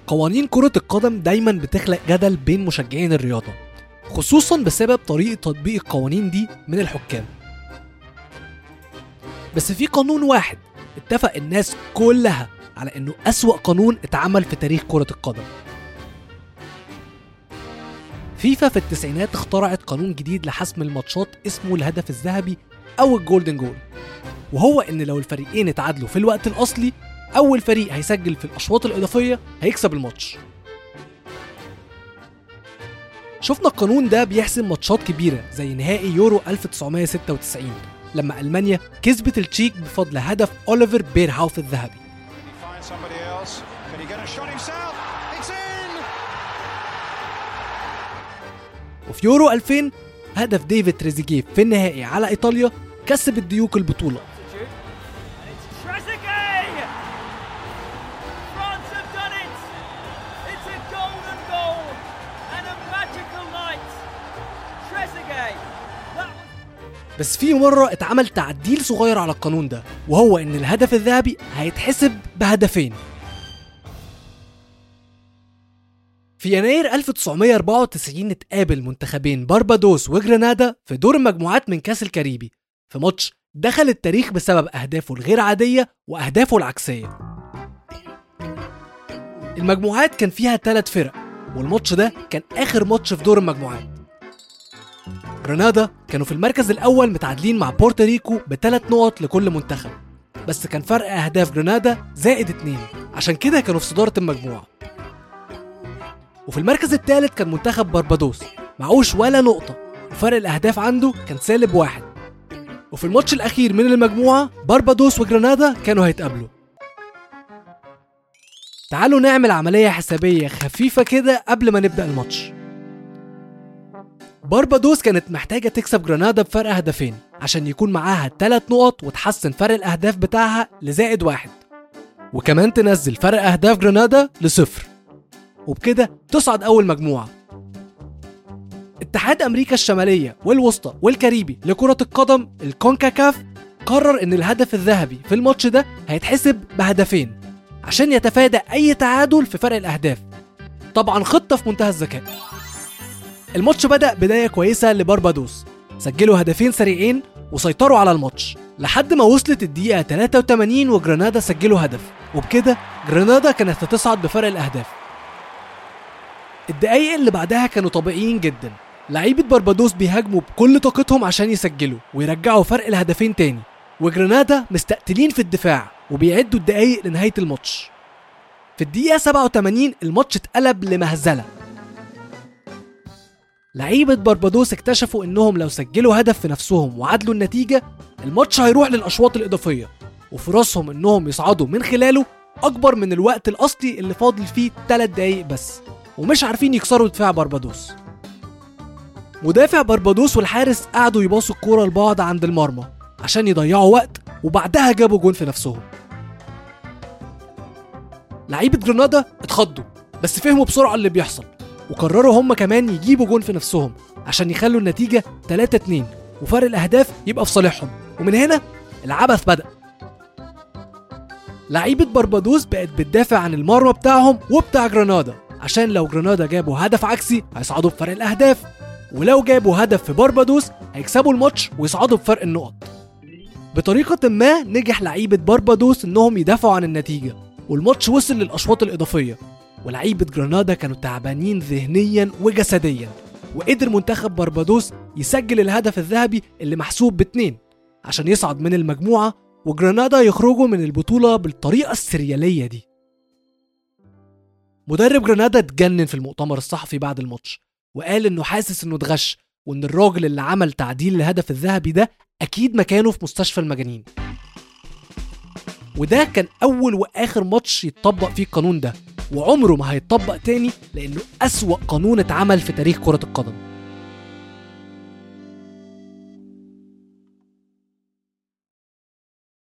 قوانين كرة القدم دايما بتخلق جدل بين مشجعين الرياضة خصوصا بسبب طريقة تطبيق القوانين دي من الحكام بس في قانون واحد اتفق الناس كلها على انه أسوأ قانون اتعمل في تاريخ كرة القدم فيفا في التسعينات اخترعت قانون جديد لحسم الماتشات اسمه الهدف الذهبي او الجولدن جول وهو ان لو الفريقين اتعادلوا في الوقت الاصلي اول فريق هيسجل في الاشواط الاضافيه هيكسب الماتش شفنا القانون ده بيحسم ماتشات كبيره زي نهائي يورو 1996 لما المانيا كسبت التشيك بفضل هدف اوليفر بيرهاوف الذهبي He finds somebody else. Can he get a shot himself? It's in! وفي يورو 2000 هدف ديفيد تريزيجيه في النهائي على ايطاليا كسب الديوك البطوله And it's Trezeguet! France have done it! It's a golden goal and a magical night. Trezeguet! That was بس في مرة اتعمل تعديل صغير على القانون ده وهو ان الهدف الذهبي هيتحسب بهدفين في يناير 1994 اتقابل منتخبين باربادوس وجرانادا في دور المجموعات من كاس الكاريبي في ماتش دخل التاريخ بسبب أهدافه الغير عادية وأهدافه العكسية المجموعات كان فيها ثلاث فرق والماتش ده كان آخر ماتش في دور المجموعات جرانادا كانوا في المركز الأول متعادلين مع بورتوريكو بثلاث نقط لكل منتخب بس كان فرق أهداف جرانادا زائد اتنين عشان كده كانوا في صدارة المجموعة وفي المركز الثالث كان منتخب باربادوس معهوش ولا نقطة وفرق الأهداف عنده كان سالب واحد وفي الماتش الأخير من المجموعة باربادوس وجرانادا كانوا هيتقابلوا تعالوا نعمل عملية حسابية خفيفة كده قبل ما نبدأ الماتش باربادوس كانت محتاجة تكسب جرانادا بفرق هدفين عشان يكون معاها تلات نقط وتحسن فرق الأهداف بتاعها لزائد واحد وكمان تنزل فرق أهداف جرانادا لصفر وبكده تصعد أول مجموعة اتحاد أمريكا الشمالية والوسطى والكاريبي لكرة القدم الكونكاكاف قرر إن الهدف الذهبي في الماتش ده هيتحسب بهدفين عشان يتفادى أي تعادل في فرق الأهداف طبعا خطة في منتهى الذكاء الماتش بدأ بداية كويسة لباربادوس سجلوا هدفين سريعين وسيطروا على الماتش لحد ما وصلت الدقيقة 83 وجرانادا سجلوا هدف وبكده جرانادا كانت هتصعد بفرق الأهداف الدقايق اللي بعدها كانوا طبيعيين جدا لعيبة باربادوس بيهاجموا بكل طاقتهم عشان يسجلوا ويرجعوا فرق الهدفين تاني وجرانادا مستقتلين في الدفاع وبيعدوا الدقايق لنهاية الماتش في الدقيقة 87 الماتش اتقلب لمهزلة لعيبة باربادوس اكتشفوا انهم لو سجلوا هدف في نفسهم وعدلوا النتيجة الماتش هيروح للأشواط الإضافية وفرصهم انهم يصعدوا من خلاله أكبر من الوقت الأصلي اللي فاضل فيه 3 دقايق بس ومش عارفين يكسروا دفاع باربادوس مدافع باربادوس والحارس قعدوا يباصوا الكورة لبعض عند المرمى عشان يضيعوا وقت وبعدها جابوا جون في نفسهم لعيبة جرانادا اتخضوا بس فهموا بسرعة اللي بيحصل وقرروا هم كمان يجيبوا جون في نفسهم عشان يخلوا النتيجة 3 2 وفرق الأهداف يبقى في صالحهم ومن هنا العبث بدأ لعيبة باربادوس بقت بتدافع عن المرمى بتاعهم وبتاع جرانادا عشان لو جرانادا جابوا هدف عكسي هيصعدوا بفرق الأهداف ولو جابوا هدف في باربادوس هيكسبوا الماتش ويصعدوا بفرق النقط بطريقة ما نجح لعيبة باربادوس انهم يدافعوا عن النتيجة والماتش وصل للأشواط الإضافية ولعيبة جرانادا كانوا تعبانين ذهنيا وجسديا وقدر منتخب باربادوس يسجل الهدف الذهبي اللي محسوب باتنين عشان يصعد من المجموعة وجرانادا يخرجوا من البطولة بالطريقة السريالية دي مدرب جرانادا اتجنن في المؤتمر الصحفي بعد الماتش وقال انه حاسس انه اتغش وان الراجل اللي عمل تعديل الهدف الذهبي ده اكيد مكانه في مستشفى المجانين وده كان اول واخر ماتش يتطبق فيه القانون ده وعمره ما هيتطبق تاني لانه اسوأ قانون اتعمل في تاريخ كرة القدم